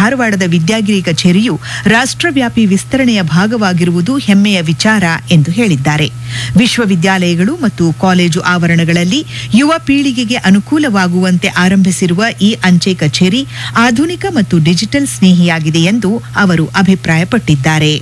ಧಾರವಾಡದ ವಿದ್ಯಾಗಿರಿ ಕಚೇರಿಯು ರಾಷ್ಟ್ರವ್ಯಾಪಿ ವಿಸ್ತರಣೆಯ ಭಾಗವಾಗಿರುವುದು ಹೆಮ್ಮೆಯ ವಿಚಾರ ಎಂದು ಹೇಳಿದ್ದಾರೆ ವಿಶ್ವವಿದ್ಯಾಲಯಗಳು ಮತ್ತು ಕಾಲೇಜು ಆವರಣಗಳಲ್ಲಿ ಯುವ ಪೀಳಿಗೆಗೆ ಅನುಕೂಲವಾಗುವಂತೆ ಆರಂಭಿಸಿರುವ ಈ ಅಂಚೆ ಕಚೇರಿ ಆಧುನಿಕ ಮತ್ತು ಡಿಜಿಟಲ್ ಸ್ನೇಹಿಯಾಗಿದೆ ಎಂದು ಅವರು ಅಭಿಪ್ರಾಯಪಟ್ಟಿದ್ದಾರೆ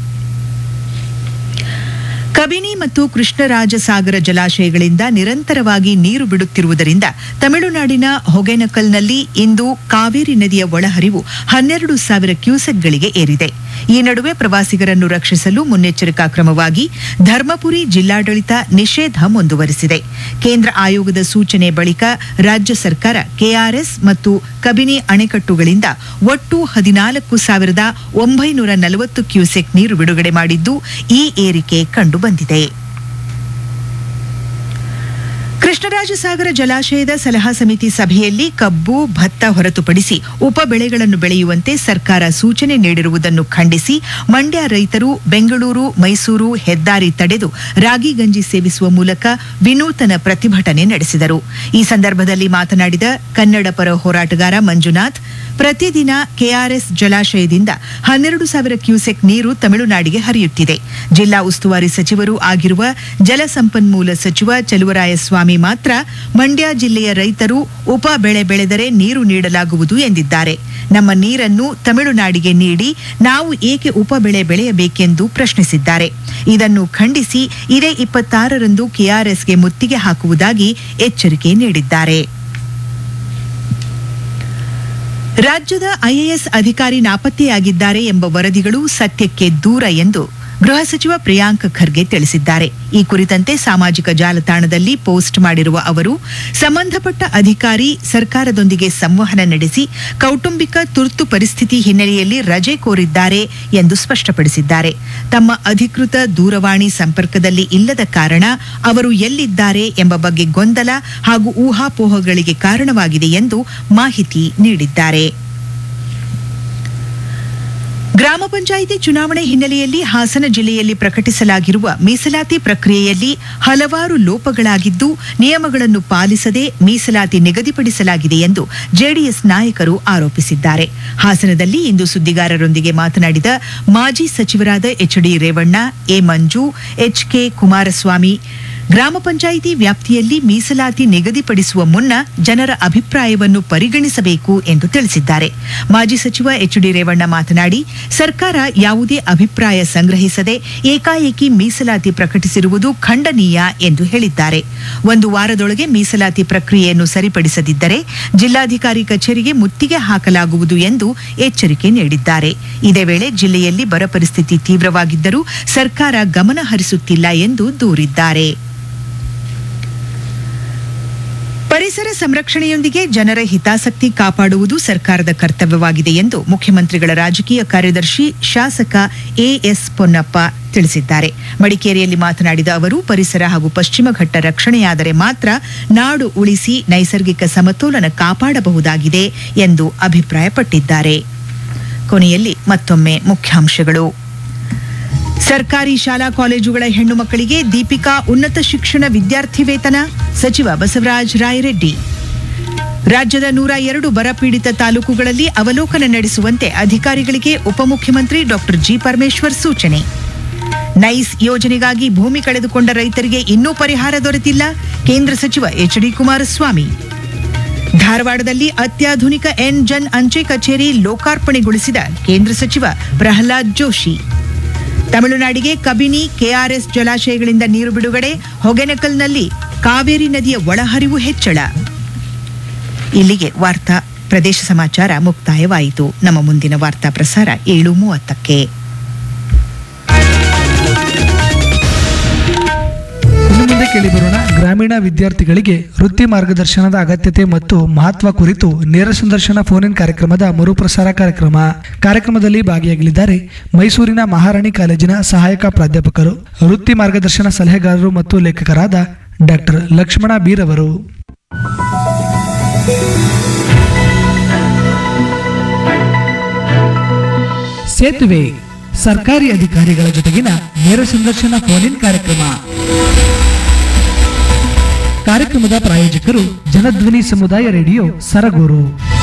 ಕಬಿನಿ ಮತ್ತು ಕೃಷ್ಣರಾಜಸಾಗರ ಜಲಾಶಯಗಳಿಂದ ನಿರಂತರವಾಗಿ ನೀರು ಬಿಡುತ್ತಿರುವುದರಿಂದ ತಮಿಳುನಾಡಿನ ಹೊಗೆನಕಲ್ನಲ್ಲಿ ಇಂದು ಕಾವೇರಿ ನದಿಯ ಒಳಹರಿವು ಹನ್ನೆರಡು ಸಾವಿರ ಕ್ಯೂಸೆಕ್ಗಳಿಗೆ ಏರಿದೆ ಈ ನಡುವೆ ಪ್ರವಾಸಿಗರನ್ನು ರಕ್ಷಿಸಲು ಮುನ್ನೆಚ್ಚರಿಕಾ ಕ್ರಮವಾಗಿ ಧರ್ಮಪುರಿ ಜಿಲ್ಲಾಡಳಿತ ನಿಷೇಧ ಮುಂದುವರಿಸಿದೆ ಕೇಂದ್ರ ಆಯೋಗದ ಸೂಚನೆ ಬಳಿಕ ರಾಜ್ಯ ಸರ್ಕಾರ ಕೆಆರ್ಎಸ್ ಮತ್ತು ಕಬಿನಿ ಅಣೆಕಟ್ಟುಗಳಿಂದ ಒಟ್ಟು ಹದಿನಾಲ್ಕು ಸಾವಿರದ ಒಂಬೈನೂರ ನಲವತ್ತು ಕ್ಯೂಸೆಕ್ ನೀರು ಬಿಡುಗಡೆ ಮಾಡಿದ್ದು ಈ ಏರಿಕೆ ಕಂಡುಬಂದಿದೆ ಕೃಷ್ಣರಾಜಸಾಗರ ಜಲಾಶಯದ ಸಲಹಾ ಸಮಿತಿ ಸಭೆಯಲ್ಲಿ ಕಬ್ಬು ಭತ್ತ ಹೊರತುಪಡಿಸಿ ಉಪ ಬೆಳೆಗಳನ್ನು ಬೆಳೆಯುವಂತೆ ಸರ್ಕಾರ ಸೂಚನೆ ನೀಡಿರುವುದನ್ನು ಖಂಡಿಸಿ ಮಂಡ್ಯ ರೈತರು ಬೆಂಗಳೂರು ಮೈಸೂರು ಹೆದ್ದಾರಿ ತಡೆದು ರಾಗಿ ಗಂಜಿ ಸೇವಿಸುವ ಮೂಲಕ ವಿನೂತನ ಪ್ರತಿಭಟನೆ ನಡೆಸಿದರು ಈ ಸಂದರ್ಭದಲ್ಲಿ ಮಾತನಾಡಿದ ಕನ್ನಡ ಪರ ಹೋರಾಟಗಾರ ಮಂಜುನಾಥ್ ಪ್ರತಿದಿನ ಕೆಆರ್ಎಸ್ ಜಲಾಶಯದಿಂದ ಹನ್ನೆರಡು ಸಾವಿರ ಕ್ಯೂಸೆಕ್ ನೀರು ತಮಿಳುನಾಡಿಗೆ ಹರಿಯುತ್ತಿದೆ ಜಿಲ್ಲಾ ಉಸ್ತುವಾರಿ ಸಚಿವರೂ ಆಗಿರುವ ಜಲಸಂಪನ್ಮೂಲ ಸಚಿವ ಚಲುವರಾಯಸ್ವಾಮಿ ಮಾತ್ರ ಮಂಡ್ಯ ಜಿಲ್ಲೆಯ ರೈತರು ಉಪ ಬೆಳೆ ಬೆಳೆದರೆ ನೀರು ನೀಡಲಾಗುವುದು ಎಂದಿದ್ದಾರೆ ನಮ್ಮ ನೀರನ್ನು ತಮಿಳುನಾಡಿಗೆ ನೀಡಿ ನಾವು ಏಕೆ ಉಪ ಬೆಳೆ ಬೆಳೆಯಬೇಕೆಂದು ಪ್ರಶ್ನಿಸಿದ್ದಾರೆ ಇದನ್ನು ಖಂಡಿಸಿ ಇದೇ ಇಪ್ಪತ್ತಾರರಂದು ಕೆಆರ್ಎಸ್ಗೆ ಮುತ್ತಿಗೆ ಹಾಕುವುದಾಗಿ ಎಚ್ಚರಿಕೆ ನೀಡಿದ್ದಾರೆ ರಾಜ್ಯದ ಐಎಎಸ್ ಅಧಿಕಾರಿ ನಾಪತ್ತೆಯಾಗಿದ್ದಾರೆ ಎಂಬ ವರದಿಗಳು ಸತ್ಯಕ್ಕೆ ದೂರ ಎಂದು ಗೃಹ ಸಚಿವ ಪ್ರಿಯಾಂಕ್ ಖರ್ಗೆ ತಿಳಿಸಿದ್ದಾರೆ ಈ ಕುರಿತಂತೆ ಸಾಮಾಜಿಕ ಜಾಲತಾಣದಲ್ಲಿ ಪೋಸ್ಟ್ ಮಾಡಿರುವ ಅವರು ಸಂಬಂಧಪಟ್ಟ ಅಧಿಕಾರಿ ಸರ್ಕಾರದೊಂದಿಗೆ ಸಂವಹನ ನಡೆಸಿ ಕೌಟುಂಬಿಕ ತುರ್ತು ಪರಿಸ್ಥಿತಿ ಹಿನ್ನೆಲೆಯಲ್ಲಿ ರಜೆ ಕೋರಿದ್ದಾರೆ ಎಂದು ಸ್ಪಷ್ಟಪಡಿಸಿದ್ದಾರೆ ತಮ್ಮ ಅಧಿಕೃತ ದೂರವಾಣಿ ಸಂಪರ್ಕದಲ್ಲಿ ಇಲ್ಲದ ಕಾರಣ ಅವರು ಎಲ್ಲಿದ್ದಾರೆ ಎಂಬ ಬಗ್ಗೆ ಗೊಂದಲ ಹಾಗೂ ಊಹಾಪೋಹಗಳಿಗೆ ಕಾರಣವಾಗಿದೆ ಎಂದು ಮಾಹಿತಿ ನೀಡಿದ್ದಾರೆ ಗ್ರಾಮ ಪಂಚಾಯಿತಿ ಚುನಾವಣೆ ಹಿನ್ನೆಲೆಯಲ್ಲಿ ಹಾಸನ ಜಿಲ್ಲೆಯಲ್ಲಿ ಪ್ರಕಟಿಸಲಾಗಿರುವ ಮೀಸಲಾತಿ ಪ್ರಕ್ರಿಯೆಯಲ್ಲಿ ಹಲವಾರು ಲೋಪಗಳಾಗಿದ್ದು ನಿಯಮಗಳನ್ನು ಪಾಲಿಸದೆ ಮೀಸಲಾತಿ ನಿಗದಿಪಡಿಸಲಾಗಿದೆ ಎಂದು ಜೆಡಿಎಸ್ ನಾಯಕರು ಆರೋಪಿಸಿದ್ದಾರೆ ಹಾಸನದಲ್ಲಿ ಇಂದು ಸುದ್ದಿಗಾರರೊಂದಿಗೆ ಮಾತನಾಡಿದ ಮಾಜಿ ಸಚಿವರಾದ H D Revanna A Manju H K Kumaraswamy ಗ್ರಾಮ ಪಂಚಾಯಿತಿ ವ್ಯಾಪ್ತಿಯಲ್ಲಿ ಮೀಸಲಾತಿ ನಿಗದಿಪಡಿಸುವ ಮುನ್ನ ಜನರ ಅಭಿಪ್ರಾಯವನ್ನು ಪರಿಗಣಿಸಬೇಕು ಎಂದು ತಿಳಿಸಿದ್ದಾರೆ ಮಾಜಿ ಸಚಿವ ಎಚ್ ಡಿ ರೇವಣ್ಣ ಮಾತನಾಡಿ ಸರ್ಕಾರ ಯಾವುದೇ ಅಭಿಪ್ರಾಯ ಸಂಗ್ರಹಿಸದೆ ಏಕಾಏಕಿ ಮೀಸಲಾತಿ ಪ್ರಕಟಿಸಿರುವುದು ಖಂಡನೀಯ ಎಂದು ಹೇಳಿದ್ದಾರೆ ಒಂದು ವಾರದೊಳಗೆ ಮೀಸಲಾತಿ ಪ್ರಕ್ರಿಯೆಯನ್ನು ಸರಿಪಡಿಸದಿದ್ದರೆ ಜಿಲ್ಲಾಧಿಕಾರಿ ಕಚೇರಿಗೆ ಮುತ್ತಿಗೆ ಹಾಕಲಾಗುವುದು ಎಂದು ಎಚ್ಚರಿಕೆ ನೀಡಿದ್ದಾರೆ ಇದೇ ವೇಳೆ ಜಿಲ್ಲೆಯಲ್ಲಿ ಬರ ಪರಿಸ್ಥಿತಿ ತೀವ್ರವಾಗಿದ್ದರೂ ಸರ್ಕಾರ ಗಮನ ಹರಿಸುತ್ತಿಲ್ಲ ಎಂದು ದೂರಿದ್ದಾರೆ ಪರಿಸರ ಸಂರಕ್ಷಣೆಯೊಂದಿಗೆ ಜನರ ಹಿತಾಸಕ್ತಿ ಕಾಪಾಡುವುದು ಸರ್ಕಾರದ ಕರ್ತವ್ಯವಾಗಿದೆ ಎಂದು ಮುಖ್ಯಮಂತ್ರಿಗಳ ರಾಜಕೀಯ ಕಾರ್ಯದರ್ಶಿ ಶಾಸಕ ಎಎಸ್ ಪೊನ್ನಪ್ಪ ತಿಳಿಸಿದ್ದಾರೆ ಮಡಿಕೇರಿಯಲ್ಲಿ ಮಾತನಾಡಿದ ಅವರು ಪರಿಸರ ಹಾಗೂ ಪಶ್ಚಿಮ ಘಟ್ಟ ರಕ್ಷಣೆಯಾದರೆ ಮಾತ್ರ ನಾಡು ಉಳಿಸಿ ನೈಸರ್ಗಿಕ ಸಮತೋಲನ ಕಾಪಾಡಬಹುದಾಗಿದೆ ಎಂದು ಅಭಿಪ್ರಾಯಪಟ್ಟಿದ್ದಾರೆ ಕೊನೆಯಲ್ಲಿ ಮತ್ತೊಮ್ಮೆ ಮುಖ್ಯಾಂಶಗಳು ಸರ್ಕಾರಿ ಶಾಲಾ ಕಾಲೇಜುಗಳ ಹೆಣ್ಣು ಮಕ್ಕಳಿಗೆ ದೀಪಿಕಾ ಉನ್ನತ ಶಿಕ್ಷಣ ವಿದ್ಯಾರ್ಥಿ ವೇತನ ಸಚಿವ ಬಸವರಾಜ ರಾಯರೆಡ್ಡಿ ರಾಜ್ಯದ ನೂರ ಎರಡು ಬರಪೀಡಿತ ತಾಲೂಕುಗಳಲ್ಲಿ ಅವಲೋಕನ ನಡೆಸುವಂತೆ ಅಧಿಕಾರಿಗಳಿಗೆ ಉಪಮುಖ್ಯಮಂತ್ರಿ ಡಾಕ್ಟರ್ ಜಿ ಪರಮೇಶ್ವರ್ ಸೂಚನೆ ನೈಸ್ ಯೋಜನೆಗಾಗಿ ಭೂಮಿ ಕಳೆದುಕೊಂಡ ರೈತರಿಗೆ ಇನ್ನೂ ಪರಿಹಾರ ದೊರೆತಿಲ್ಲ ಕೇಂದ್ರ ಸಚಿವ ಎಚ್ ಡಿ ಕುಮಾರಸ್ವಾಮಿ ಧಾರವಾಡದಲ್ಲಿ ಅತ್ಯಾಧುನಿಕ ಎನ್ ಜನ್ ಅಂಚೆ ಕಚೇರಿ ಲೋಕಾರ್ಪಣೆಗೊಳಿಸಿದ ಕೇಂದ್ರ ಸಚಿವ ಪ್ರಹ್ಲಾದ್ ಜೋಶಿ ತಮಿಳುನಾಡಿಗೆ ಕಬಿನಿ ಕೆಆರ್ಎಸ್ ಜಲಾಶಯಗಳಿಂದ ನೀರು ಬಿಡುಗಡೆ ಹೊಗೆನಕಲ್ನಲ್ಲಿ ಕಾವೇರಿ ನದಿಯ ಒಳಹರಿವು ಹೆಚ್ಚಳ ಇಲ್ಲಿಗೆ ವಾರ್ತಾ ಪ್ರದೇಶ ಸಮಾಚಾರ ಮುಕ್ತಾಯವಾಯಿತು ನಮ್ಮ ಮುಂದಿನ ವಾರ್ತಾ ಪ್ರಸಾರ ಏಳು ಮೂವತ್ತಕ್ಕೆ ಇನ್ನು ಮುಂದೆ ಕೇಳಿಬರೋಣ ಗ್ರಾಮೀಣ ವಿದ್ಯಾರ್ಥಿಗಳಿಗೆ ವೃತ್ತಿ ಮಾರ್ಗದರ್ಶನದ ಅಗತ್ಯತೆ ಮತ್ತು ಮಹತ್ವ ಕುರಿತು ನೇರ ಸಂದರ್ಶನ ಫೋನ್ ಇನ್ ಕಾರ್ಯಕ್ರಮದ ಮರುಪ್ರಸಾರ ಕಾರ್ಯಕ್ರಮ ಕಾರ್ಯಕ್ರಮದಲ್ಲಿ ಭಾಗಿಯಾಗಲಿದ್ದಾರೆ ಮೈಸೂರಿನ ಮಹಾರಾಣಿ ಕಾಲೇಜಿನ ಸಹಾಯಕ ಪ್ರಾಧ್ಯಾಪಕರು ವೃತ್ತಿ ಮಾರ್ಗದರ್ಶನ ಸಲಹೆಗಾರರು ಮತ್ತು ಲೇಖಕರಾದ ಡಾಕ್ಟರ್ ಲಕ್ಷ್ಮಣ ಬೀರ್ ಅವರು ಸೇತುವೆ ಸರ್ಕಾರಿ ಅಧಿಕಾರಿಗಳ ಜೊತೆಗಿನ ನೇರ ಸಂದರ್ಶನ ಫೋನ್ ಇನ್ ಕಾರ್ಯಕ್ರಮ ಕಾರ್ಯಕ್ರಮದ ಪ್ರಾಯೋಜಕರು ಜನಧ್ವನಿ ಸಮುದಾಯ ರೇಡಿಯೋ ಸರಗೂರು